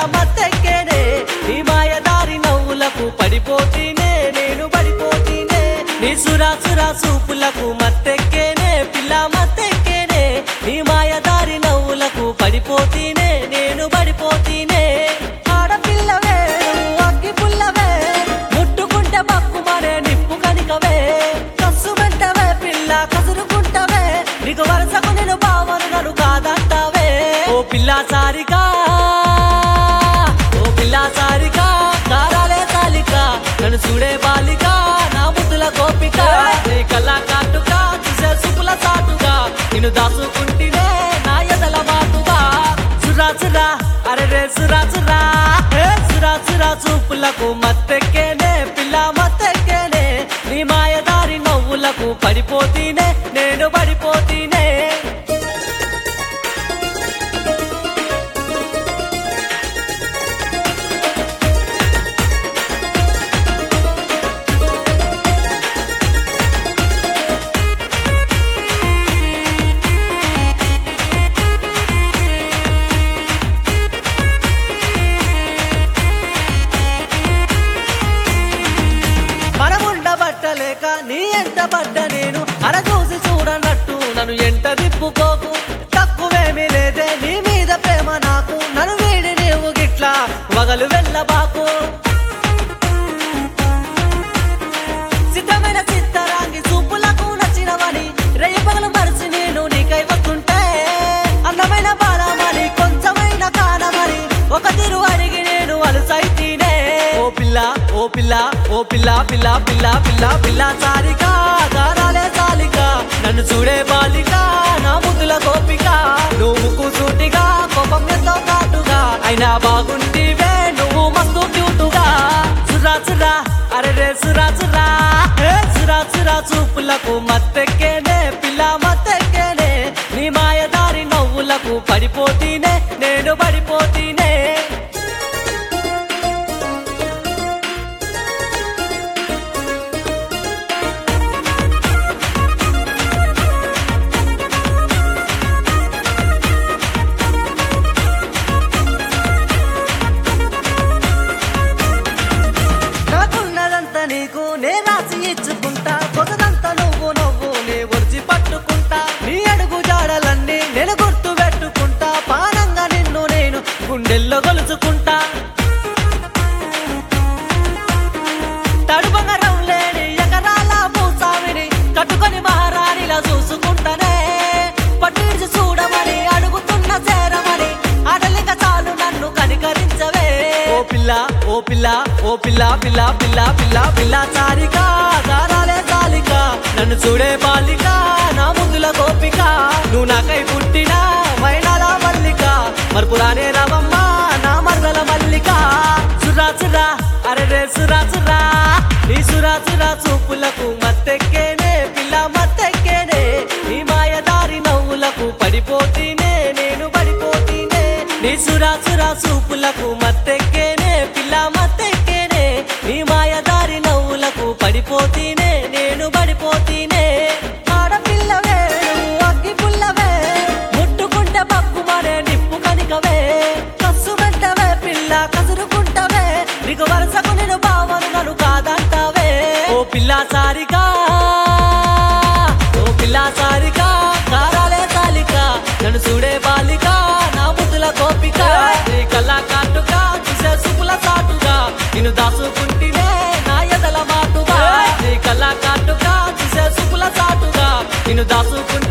మత్తెక్కేనే నీ మాయదారి నవ్వులకు పడిపోతీనే నేను పడిపోతీనే నీ సురా సురా సూపులకు మత్తెక్కేనే పిల్ల మత్తెక్కేనే నీ మాయదారి నవ్వులకు పడిపోతీనే నేను పడిపోతీనే ఆడపిల్లవే నువ్వు అగ్గి పుల్లవే ముట్టుకుంటే మక్కుమనే నిప్పు కనికవే కసు వెంటవే పిల్ల కసురుకుంటవే నీకు వరుసకు నేను బావను నన్ను కాదంటావే ఓ పిల్ల సారిగా ఓ పిల్ల సారిగా కారాలే కాలిక నన్ను చూడే బాలిక నా ముద్దుల గోపిక నీ కల్లా కాటుగా చూసే సుపుల సాటుగా నిన్ను దాచుకుంటేనే నా ఎదల మాటుగా సురా సురా అరే రే సురా సురా ఏ సురా సురా చూపులకు మత్తెక్కేనే పిల్ల మత్తెక్కేనే నీ మాయదారి నవ్వులకు పడిపోతీనే నేను పడిపోతీనే మనముండబట్టలేక నీ ఎంట పడ్డ నేను అరచూసి చూడనట్టు నన్ను ఎంట తిప్పుకోకు తక్కువేమీ లేదే నీ మీద ప్రేమ నాకు నన్ను వీడి నీవు గిట్లా వగలు వెళ్ళబాకు సిద్ధమైన సిద్ధరాంగి చూపులకు నచ్చినవని రేయి పగలు మరిచి నేను నీకై వస్తుంటే అందమైన బాలమని కొంచెమైన కానమని ఒక తిరు అడిగి నేను అలుసైతీనే ఓ పిల్ల ఓ పిల్ల ఓ పిల్ల పిల్ల పిల్ల పిల్ల పిల్ల సారిక దారాలే సాలిక నన్ను చూడే బాలిక నా ముద్దుల గోపిక నువ్వు కూసూటిగా కోపం ఎంతో కాటుగా అయినా బాగుంటివే నువ్వు మస్తు క్యూటుగా సురా సురా అరే రే సురా సురా ఏ సురా సురా చూపులకు మత్తెక్కేనే పిల్ల మత్తెక్కేనే నీ మాయదారి నవ్వులకు పడిపోతీనే నేను పడిపోతీనే నాకున్నదంతా నీకు నే రాసి ఇచ్చుకుంటా కొత్తదంతా నువ్వు నువ్వు నే ఒరిచి పట్టుకుంటా నీ అడుగు జాడలన్నీ నేను గుర్తు పెట్టుకుంటా పానంగా నిన్ను నేను గుండెల్లో గొలుచుకుంటా తడుబంగరం లేని ఎకరాల భూస్వామిని కట్టుకొని మహారాణిలా చూసుకుంటానే పట్టిడిచి చూడమని అడుగుతున్న చేరమని ఆడలిక చాలు నన్ను కనికరించవే ఓ పిల్ల ఓ పిల్ల ఓ పిల్ల పిల్ల పిల్ల పిల్ల పిల్ల చారిక దారాలే చాలిక నన్ను చూడే బాలిక నా ముందుల గోపిక నువ్వు నాకై పుట్టిన వైనాల మల్లిక మరుపురానే రవమ్మ నా మరదల మల్లిక సురా సురా అరే రే సురా సురా నీ సురా సురా చూపులకు మత్తెక్కేనే పిల్ల మత్తెక్కేనే నీ మాయదారి నవ్వులకు పడిపోతీనే నేను పడిపోతీనే నీ సురా సురా చూపులకు మత్తెక్కేనే పిల్ల మత్తెక్కేనే నీ మాయదారి నవ్వులకు పడిపోతీనే నేను పడిపోతీనే ఆడపిల్లవే నువ్వు అగ్గి పుల్లవే ముట్టుకుంటే పక్కుమనే నిప్పు కనికవే కసు వెంటవే పిల్ల కసురుకుంటవే నీకు వరుసకు నేను బావను నన్ను కాదంటావే ఓ పిల్ల సారిగా ఓ పిల్ల సారిగా కారాలే కాలిక నన్ను చూడే బాలిక నా ముద్దుల గోపిక నీ కల్లా కాటుగా చూసే సుపుల సాటుగా నిన్ను దాచుకుంటేనే నా ఎదల మాటుగా నీ కల్లా కాటుగా చూసే సుపుల సాటుగా నిన్ను దాచుకుంటే